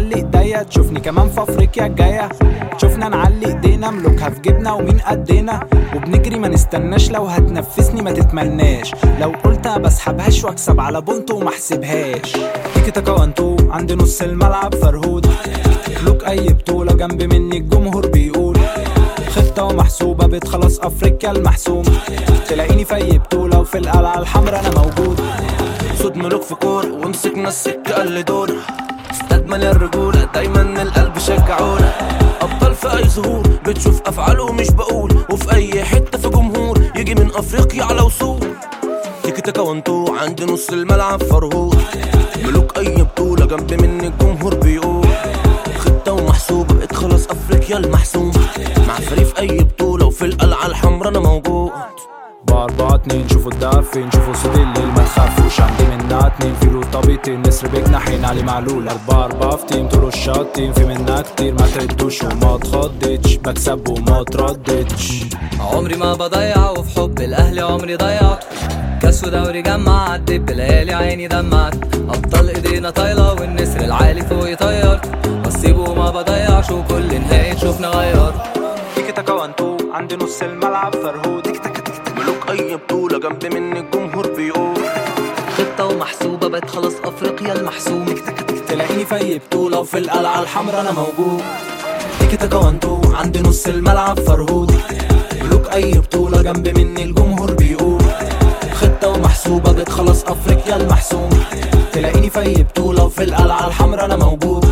تعلي ايديا تشوفني كمان في افريقيا الجايه تشوفنا نعلي ايدينا ملوكها في جبنا ومين قدنا وبنجري ما نستناش لو هتنفسني ما تتمناش لو قلت ما بسحبهاش واكسب على بونت وما احسبهاش تيكي تاكا وانتو عند نص الملعب فرهود لوك اي بطولة جنب مني الجمهور بيقول خطة ومحسوبة بتخلص افريقيا المحسوم تلاقيني في اي بطولة وفي القلعة الحمراء انا موجود صوت ملوك في كورة ومسكنا السكة قلدونا استاد مال الرجولة دايما القلب شجعونا أبطال في أي ظهور بتشوف أفعاله مش بقول وفي أي حتة في جمهور يجي من أفريقيا على وصول تيكي تاكا وانتو عند نص الملعب فرهود ملوك أي بطولة جنب مني الجمهور بيقول خطة ومحسوبة بقت خلاص أفريقيا المحسومة مع فريق في أي بطولة وفي القلعة الحمراء أنا موجود بأربعة اتنين شوفوا الدهب فين شوفوا صيد الليل ما تخافوش عندي منها اتنين في له طبيعتين نسر بجناحين علي معلول أربعة أربعة في تيم طول الشاطين في منها كتير ما تردوش وما اتخضتش بكسب وما اتردتش عمري ما بضيع وفي حب الاهلي عمري ضيعت كاس ودوري جمع عدت بليالي عيني دمعت ابطال ايدينا طايله والنسر العالي فوق يطير بسيب وما بضيعش وكل نهايه شوفنا غير تيكي تاكا وانتو عند نص الملعب فرهود ملوك أي بطولة جنب مني الجمهور بيقول خطه ومحسوبه بقت خلاص افريقيا المحسوم تلاقيني في اي بطولة وفي القلعة الحمراء انا موجود تيكي تاكا وانتو عند نص الملعب فرهود ملوك اي بطولة جنب مني الجمهور بيقول خطة ومحسوبة بتخلص افريقيا المحسوم تلاقيني في اي بطولة وفي القلعة الحمراء انا موجود